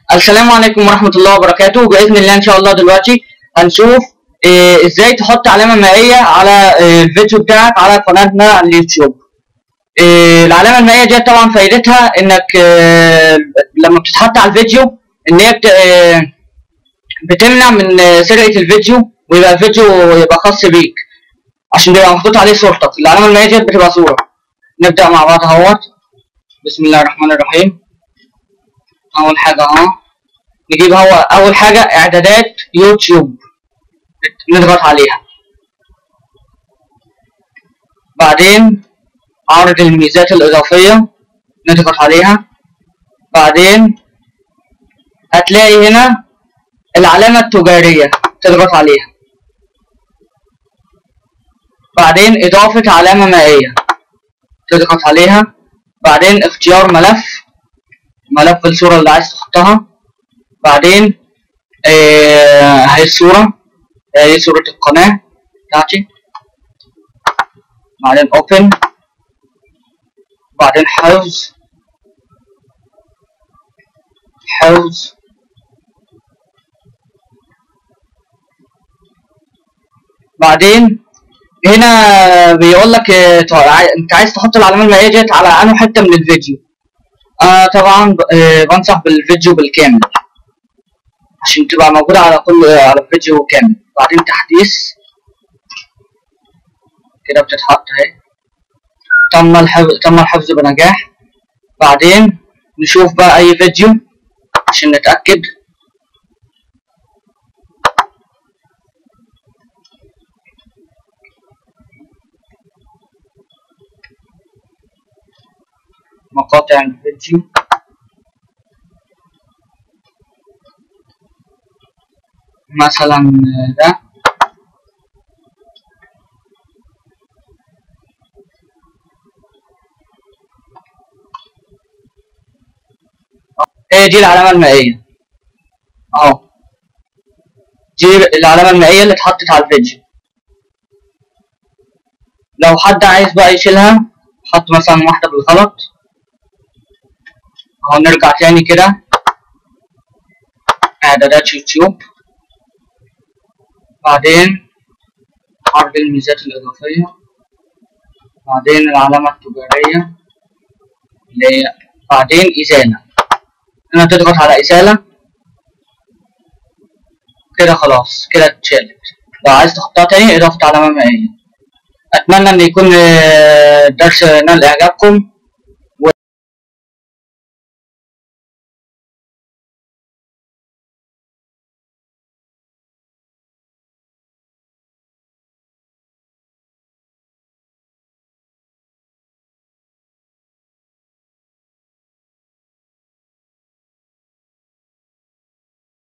السلام عليكم ورحمة الله وبركاته بإذن الله إن شاء الله دلوقتي هنشوف إيه إزاي تحط علامة مائية على إيه الفيديو بتاعك على قناتنا على اليوتيوب إيه العلامة المائية دي طبعا فايدتها إنك إيه لما بتتحط على الفيديو إن هي بت... إيه بتمنع من سرقة الفيديو ويبقى الفيديو يبقى خاص بيك عشان بيبقى محطوط عليه صورتك العلامة المائية دي بتبقى صورة نبدأ مع بعض اهوت بسم الله الرحمن الرحيم اول حاجه اهو نجيب هو اول حاجه اعدادات يوتيوب نضغط عليها بعدين عرض الميزات الاضافيه نضغط عليها بعدين هتلاقي هنا العلامه التجاريه تضغط عليها بعدين اضافه علامه مائيه تضغط عليها بعدين اختيار ملف ملف الصورة اللي عايز تحطها بعدين آه هي الصورة هي صورة القناة بتاعتي بعدين open بعدين حفظ حفظ بعدين هنا بيقول لك انت عايز تحط العلامه المائيه ديت على انه حته من الفيديو آه طبعا آه بنصح بالفيديو بالكامل عشان تبقى موجوده على كل على الفيديو كامل بعدين تحديث كده بتتحط اهي تم الحفظ تم الحفظ بنجاح بعدين نشوف بقى اي فيديو عشان نتاكد مقاطع الفيديو مثلا ده هي دي العلامة المائية اهو دي العلامة المائية اللي اتحطت على الفيديو لو حد عايز بقى يشيلها حط مثلا واحدة بالغلط اهو نرجع تاني كده اعدادات يوتيوب بعدين عرض الميزات الاضافية بعدين العلامة التجارية اللي هي بعدين ازالة هنا تضغط على ازالة كده خلاص كده اتشالت لو عايز تحطها تاني اضافة علامة مائية اتمنى ان يكون الدرس نال اعجابكم